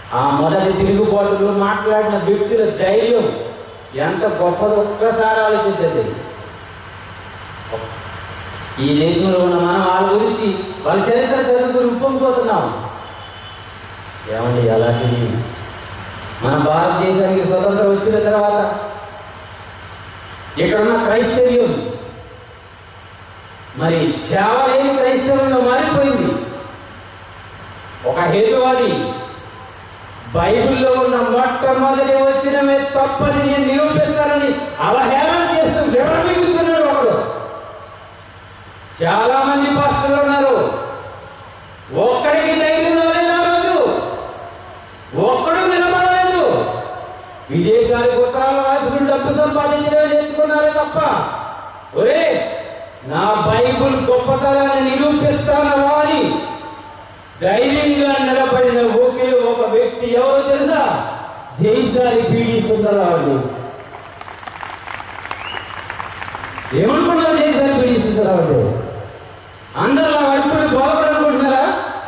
ఆ మొదటి తిరుగుబాటులో మాట్లాడిన వ్యక్తుల ధైర్యం ఎంత గొప్పదో ఒక్కసారి ఆలోచించండి ఈ దేశంలో ఉన్న మనం వాళ్ళ గురించి వాళ్ళ చరిత్ర చదువుకుని ఉప్పొంగిపోతున్నాం ఏమండి అలాంటిది మన భారతదేశానికి స్వతంత్రం వచ్చిన తర్వాత ఇక్కడున్న క్రైస్తవ్యం మరి సేవ లేని క్రైస్తవంగా మారిపోయింది ఒక హేతువాది బైబిల్లో ఉన్న మొట్టమొదటి వచ్చినమే తప్పని నేను నిరూపిస్తానని అవహేళన చేస్తూ విరమిగుతున్నాడు ఒకడు చాలా మంది పాస్టర్లు ఉన్నారు ఒక్కడికి ధైర్యం రాలేదు ఆ రోజు ఒక్కడు నిలబడలేదు విదేశాలకు ఉత్తరాలు రాసుకుని డబ్బు సంపాదించడమే నేర్చుకున్నారే తప్ప ఒరే నా బైబుల్ గొప్పతనాన్ని నిరూపిస్తానరా అని ధైర్యంగా నిలబడిన ఒకే ఒక వ్యక్తి ఎవరో తెలుసా జైసారి పీడి సుందరరావు అండి ఏమనుకున్నారు జైసారి పీడి సుందరరావు అంటే అందరూ అలా అనుకుని బాగుపడాలనుకుంటున్నారా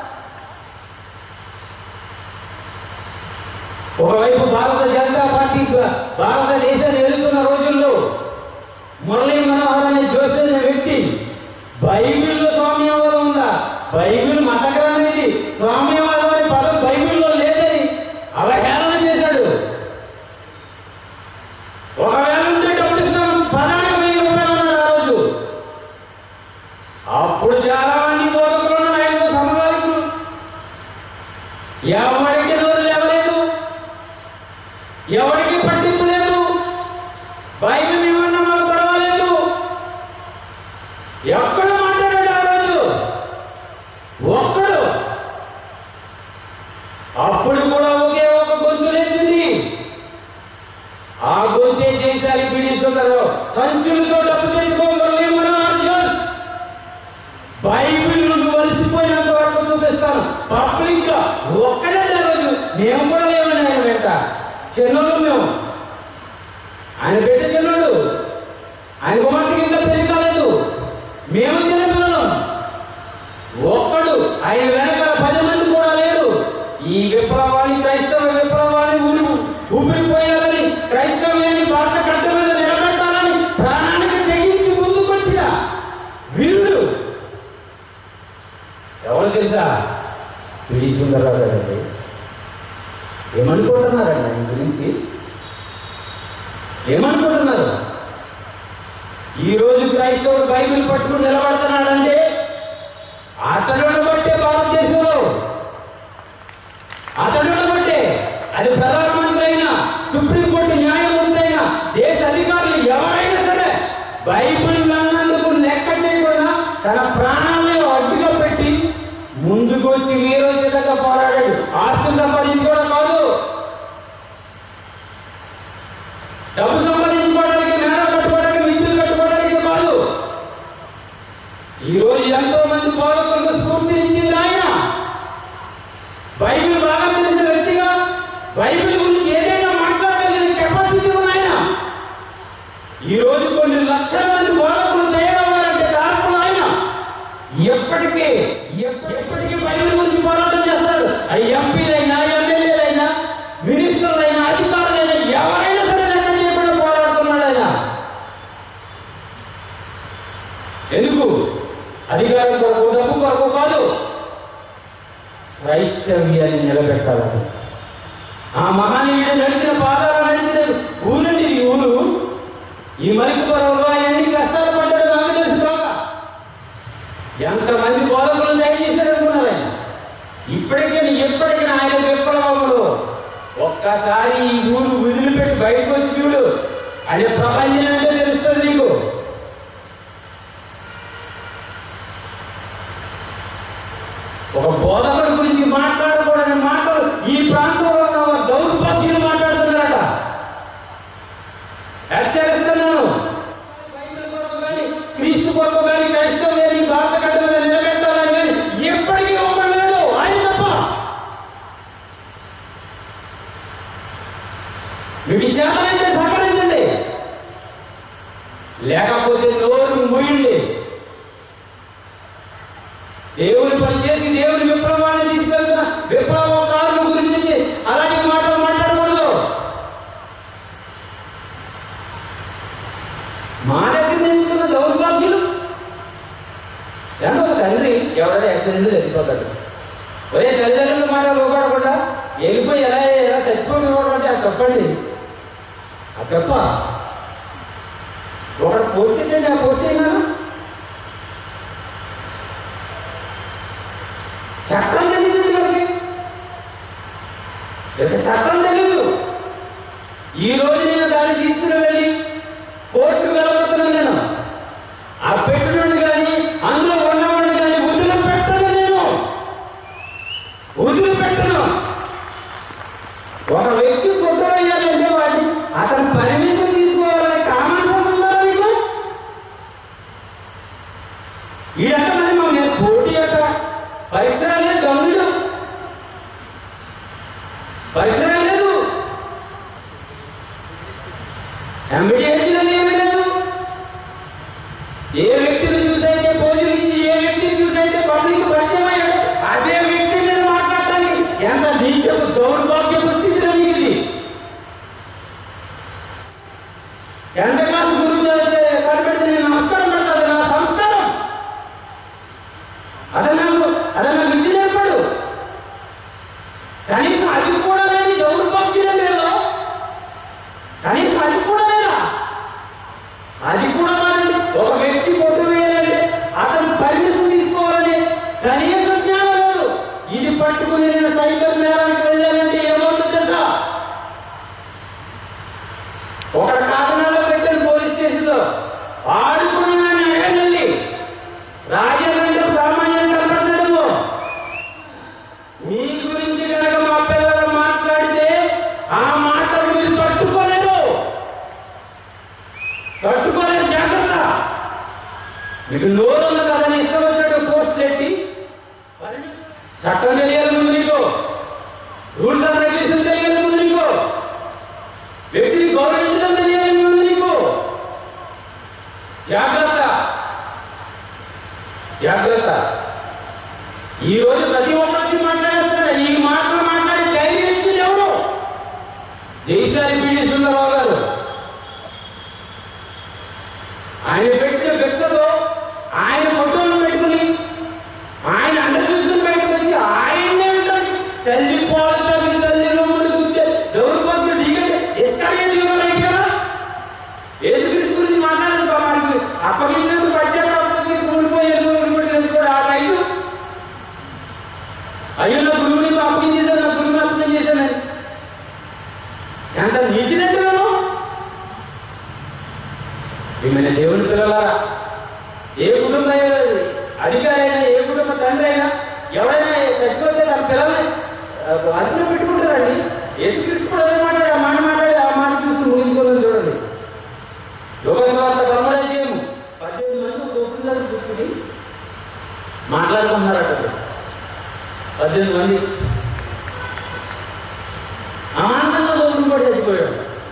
ఒకవైపు భారత జనతా పార్టీ భా- భారతదేశాన్ని ఎదుర్కొన్న రోజుల్లో మురళీ మనోహర్ అనే జోసి అనే వ్యక్తి బైబిల్లో స్వామ్యవాదం ఉందా బైబిల్ మత గ్రంథం ఇది స్వామ్యవాదం అనే పదం బైబిల్లో లేదని అవహేళన చేశాడు ఒకవేళ ఉంటే డబ్బులు ఇస్తాం పదానికి వెయ్యి రూపాయలు అన్నాడు ఆ రోజు అప్పుడు చాలా మంది బోధకులు ఉన్నారు ఆయన సమవాలికులు ఎవరికి నోరు లేవలేదు ఎవరికి పట్టింపు లేదు బైబిల్ ఏమన్నా మాకు పర్వాలేదు ఎక్కడ మాట్లాడాడు ఆ రోజు ఒక్కడు అప్పుడు కూడా ఒకే ఒక గొంతు లేచింది ఆ గొంతే చేశారు పీడిస్తున్నారు సంచులతో డబ్బు తెచ్చుకోగలే మనం జోస్ బైబిల్ నువ్వు వలసిపోయినంత వరకు చూపిస్తాను పబ్లిక్ గా ఒక్కడే ఆ రోజు మేము కూడా లేవండి ఆయన వెంట చిన్నోళ్ళు మేము ఆయన బిడ్డ చిన్నోడు ఆయన కుమార్తెకి ఇంకా పెళ్లి కాలేదు మేము చిన్న పిల్లలం ఒక్కడు ఆయన వెనక పది మంది కూడా లేరు ఈ విప్లవాన్ని క్రైస్తవ విప్లవాన్ని ఊరి ఊపిరిపోయాలని క్రైస్తవ్యాన్ని భారత కట్ట మీద నిలబెట్టాలని ప్రాణానికి తెగించి ముందుకొచ్చిన వీరుడు ఎవరు తెలుసా పిడి సుందరరావు గారండి ఏమనుకుంటున్నారండి ఆయన గురించి ఏమనుకుంటున్నారు ఈ రోజు క్రైస్తవుడు బైబిల్ పట్టుకుని నిలబడుతున్నాడంటే అతడును బట్టే భారతదేశంలో అతడును బట్టే అది ప్రధానమంత్రి అయినా సుప్రీంకోర్టు న్యాయమూర్తి అయినా దేశ అధికారులు ఎవరైనా సరే బైబిల్ అన్నందుకు లెక్క చేయకుండా తన ప్రాణాన్ని అడ్డుగా పెట్టి ముందుకు వచ్చి వీరోచితంగా పోరాడాడు ఆస్తులు సంపాదించుకోవడం కాదు డబ్బు సంపాదించుకోవడానికి మేడ కట్టుకోవడానికి మిత్రులు కట్టుకోవడానికి కాదు ఈ రోజు ఎంతో మంది బోధకులకు స్ఫూర్తినిచ్చింది ఆయన బైబిల్ బాగా తెలిసిన వ్యక్తిగా బైబిల్ గురించి ఏదైనా మాట్లాడగలిగిన కెపాసిటీ ఉన్న ఆయన ఈ రోజు కొన్ని లక్షల మంది బోధకులు తయారవ్వాలంటే కారణం ఆయన ఎప్పటికీ ఎప్ప- ఎప్పటికీ బైబిల్ గురించి పోరాటం చేస్తాడు అది ఎంపీలైనా ఎమ్మెల్యేలైనా మినిస్టర్లైనా అధికారులైనా ఎవరైనా సరే లెక్క చేయకుండా పోరాడుతున్నాడు ఆయన ఎందుకు అధికారం కొరకు డబ్బు కొరకు కాదు క్రైస్తవ్యాన్ని నిలబెట్టాలని ఆ మహనీయుడు నడిచిన పాదాలు నడిచిన ఊరండి ఈ ఊరు ఈ మలికి పొరలో ఆయన ఎన్ని కష్టాలు పడ్డాడో నాకు తెలుసు బాగా ఎంతమంది బోధకులు దయచేశారనుకున్నారు ఆయన ఇప్పటికైనా ఎప్పటికైనా ఆయన విప్లవములు ఒక్కసారి ఈ ఊరు వదిలిపెట్టి బయటకు వచ్చి చూడు అనే ప్రపంచం అంటే తెలుస్తుంది నీకు ఒక బోధకుడి గురించి మాట్లాడకూడని మాటలు ఈ ప్రాంతంలో ఉన్న దౌర్భాగ్యులు మాట్లాడుతున్నారట హెచ్చరిస్తున్నాను బైబిల్ కొరకు కానీ క్రీస్తు కొరకు కానీ క్రైస్తవ్యాన్ని భారత కట్ట మీద నిలబెట్టాలని కానీ ఎప్పటికీ ఒప్పలేదు ఆయన తప్ప మీకు చేతనైతే సహకరించండి లేకపోతే నోరు మూయండి దేవుని పని చేసి దేవుని విప్లవాన్ని తీసుకెళ్తున్న విప్లవకారుల గురించి అలా వెళ్ళిపోయి ఎలా ఎలా చచ్చిపోవడం అంటే అది తప్పండి అది తప్ప ఒకటి పోస్ట్ ఏంటండి ఆ పోస్ట్ అయినా చట్టం తెలియదు మనకి ఇక చట్టం తెలియదు ఈ రోజు నేను దాన్ని తీసుకుని వెళ్ళి కోర్టుకు వెళ్ళబోతున్నాను నేను ఆ పెట్టుబడి కానీ అందులో ఉన్నవాడిని కానీ వదిలి పెట్టను నేను వదిలి పెట్టను ఒక వ్యక్తి ఫోటో వేయాలంటే వాడిని అతను పర్మిషన్ తీసుకోవాలని కామన్ సెన్స్ ఉందా మీకు ఈడంతా మరి మా మీద పోటీ యొక్క పరిసరాలే గమ్యుడు పరిసరాలు లేదు ఎంబీడీహెచ్ లేదు ఏమీ లేదు ఏ వ్యక్తిని చూసైతే పోజులు ఇచ్చి ఏ వ్యక్తిని చూసైతే పబ్లిక్ పరిచయం అయ్యాడు అదే వ్యక్తి మీద మాట్లాడటానికి ఎంత నీచపు దౌర్భాగ్యపు స్థితిలో నీకు ఇది ఎంత క్లాస్ గురువు కనిపెడితే నేను నమస్కారం పెడతాను నా సంస్కారం అదే నాకు అదే నాకు విద్య నేర్పాడు కనీసం అది కూడా లేని దౌర్భాగ్యం లేదు కనీసం అది కూడా లేదా అది కూడా మాత్రం ఒక వ్యక్తి ఫోటో వేయాలంటే అతను పర్మిషన్ తీసుకోవాలని కనీస జ్ఞానం లేదు ఇది పట్టుకుని నేను సైబర్ నేరానికి వెళ్ళాలంటే ఏమవుతుంది తెలుసా ఒక కాకినాడలో పెట్టాను పోలీస్ స్టేషన్లో ఆడుకున్నాను అడగండి రాజేంద్ర సామాన్యం కనపడతాడు మీ గురించి కనుక మా పిల్లలు మాట్లాడితే ఆ మాటలు మీరు తట్టుకోలేరు తట్టుకోలేరు జాగ్రత్త మీకు నోరు ఉంది కదా ఇష్టం వచ్చినట్టు పోస్టులు ఎట్టి చట్టం తెలియాలి ముందు నీకు రూల్స్ అండ్ రెగ్యులేషన్ తెలియాలి ముందు నీకు వ్యక్తిని గౌరవించడం తెలియాలి ముందు నీకు జాగ్రత్త జాగ్రత్త ఈ రోజు ప్రతి ఒక్కరు వచ్చి మాట్లాడేస్తున్నారు ఈ మాటలు మాట్లాడి ధైర్యం ఇచ్చింది ఎవరు దేశారి పీడి సుందరరావు గారు ఆయన పెట్టిన భిక్షతో ఆయన ఫోటోలు పెట్టుకుని ఆయన అండ చూసుకుని బయటకు వచ్చి ఆయన్నే ఉంటుంది తల్లి పాలు తల్లి తల్లి రొమ్ముడు గుద్దే దౌర్భాగ్యం నీకంటే ఇస్కార్య జీవనం అయితే కదా యేసుక్రీస్తు గురించి మాట్లాడదు మనకి అప్పగించినందుకు పశ్చాత్తాపం వచ్చి కూలిపోయి ఎల్లుబడి కూడా ఆ రైతు అయ్యో నా గురువుని పాపం చేశాను నా గురువుని అర్థం చేశానని ఎంత నీచినట్టున్నాను ఏమైనా దేవుని పిల్లలారా ఏ కుటుంబ అధికారి అయినా ఏ కుటుంబ తండ్రి అయినా ఎవరైనా చచ్చిపోతే తన పిల్లల్ని అదుపులో పెట్టుకుంటారండి యేసుక్రీస్తు కూడా అదే మాట్లాడి ఆ మాట మాట్లాడి ఆ మాట చూసి ముగించుకోవాలని చూడండి యోగ స్వార్థ బ్రహ్మరాజ్యము పద్దెనిమిది మంది గోపురం దగ్గర కూర్చుని మాట్లాడుకుంటున్నారట పద్దెనిమిది మంది అమాంతంగా గోపురం కూడా చచ్చిపోయాడు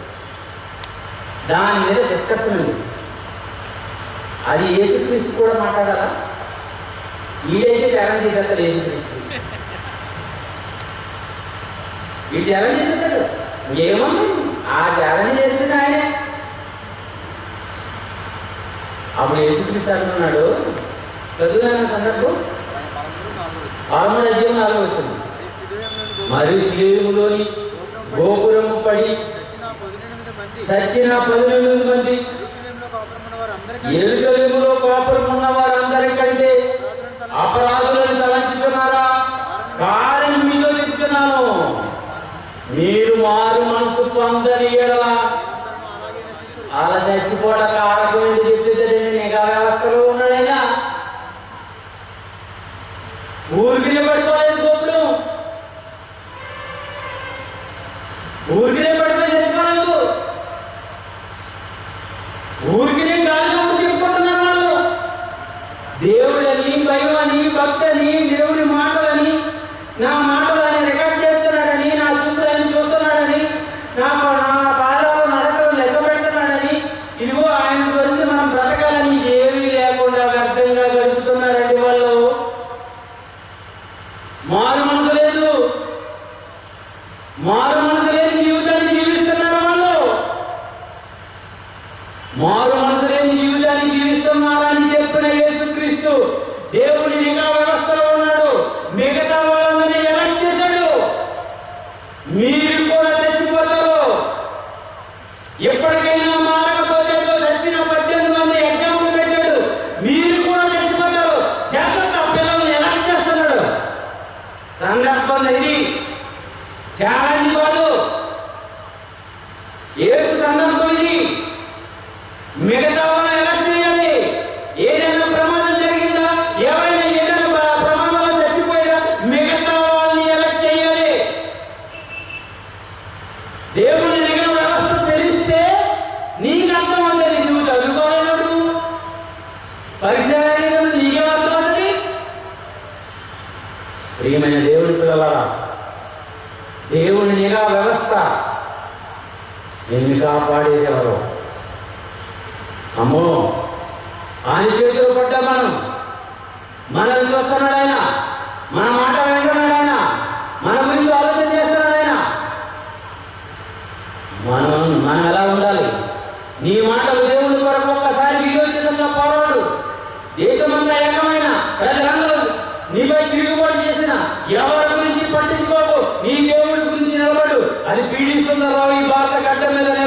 దాని మీద డిస్కషన్ ఉంది అది యేసుక్రీస్తు కూడా మాట్లాడాలా ఈడైతే త్యాగం చేసేస్తాడు యేసుక్రీస్తు ఈ త్యాగం చేసేస్తాడు ఏమన్నా ఆ త్యాగం చేస్తుంది ఆయనే అప్పుడు యేసుక్రీస్తు అంటున్నాడు చదువున సందర్భం ఆరుమల జీవనం నాలుగు వచ్చింది మరియు శిలేములోని గోపురము పడి చచ్చిన పదిహేను మంది ఎరుసలేములో కోపరం ఉన్న వారందరికంటే అపరాధులను తలంచుతున్నారా కారణం మీతో చెప్తున్నాను మీరు మారు మనసు పొందని ఎడల అలా చచ్చిపోవడ కారకం ఏంటి చెప్పేసాడండి నిఘా వ్యవస్థలో ఉన్నాడైనా ఊరికినే పడిపోలేదు గోపురం ఊరికినే పడిపోయి చచ్చిపోలేదు ఊరికినే గాలి కబుర్లు చెప్పుకుంటున్నారు వాళ్ళు దేవుడని భయమని భక్తని దేవుడి మాటలని నా మాటలని రికార్డ్ చేస్తున్నాడని నా చూపులని చూస్తున్నాడని నా నా పాదాలు నడకలు లెక్క పెడుతున్నాడని ఇదిగో ఆయన గురించి మనం బ్రతకాలని ఏమీ లేకుండా వ్యర్థంగా గడుపుతున్నారండి వాళ్ళు మారు మనసు లేదు మారు మనసు లేని జీవితాన్ని జీవిస్తున్నారు వాళ్ళు మారు మనసు లేని జీవితాన్ని జీవిస్తున్నారని చెప్పిన యేసుక్రీస్తు దేవుడి నిఘా వ్యవస్థలో ఉన్నాడు మిగతా వాళ్ళందరినీ ఎలక్ట్ చేశాడు ఛాలెంజ్ కాదు ఏసు సందర్భం ఇది మిగతా వాళ్ళని ఎలా చేయాలి ఏదైనా ప్రమాదం జరిగిందా ఎవరైనా ఏదైనా ప్ర- ప్రమాదంలో చచ్చిపోయారా మిగతా వాళ్ళని ఎలా చేయాలి దేవుని నిఘా వ్యవస్థ తెలిస్తే నీకు అర్థం అవుతుంది నువ్వు చదువుకోలేనప్పుడు పరీక్ష రాయలేనప్పుడు నీకే అర్థం అవుతుంది ప్రియమైన దేవుని పిల్లలారా దేవుని నిఘా వ్యవస్థ ఎన్ని కాపాడేది ఎవరు అమ్మో ఆయన చేతిలో పడ్డా మనం మనల్ని చూస్తున్నాడు ఆయన మన మాట వింటున్నాడు ఆయన మన గురించి ఆలోచన చేస్తున్నాడు ఆయన మనం మనం ఎలా ఉండాలి నీ మాటలు దేవుని కొరకు ఒక్కసారి విరోచితంగా పోరాడు దేశమంతా ఏకమైన ప్రజలందరూ నీపై తిరుగుబాటు చేసిన ఎవరి గురించి పట్టించుకోకు నీ దేవుడి గురించి నిలబడు అది పీడిస్తుందా ఈ భారత గడ్డ మీద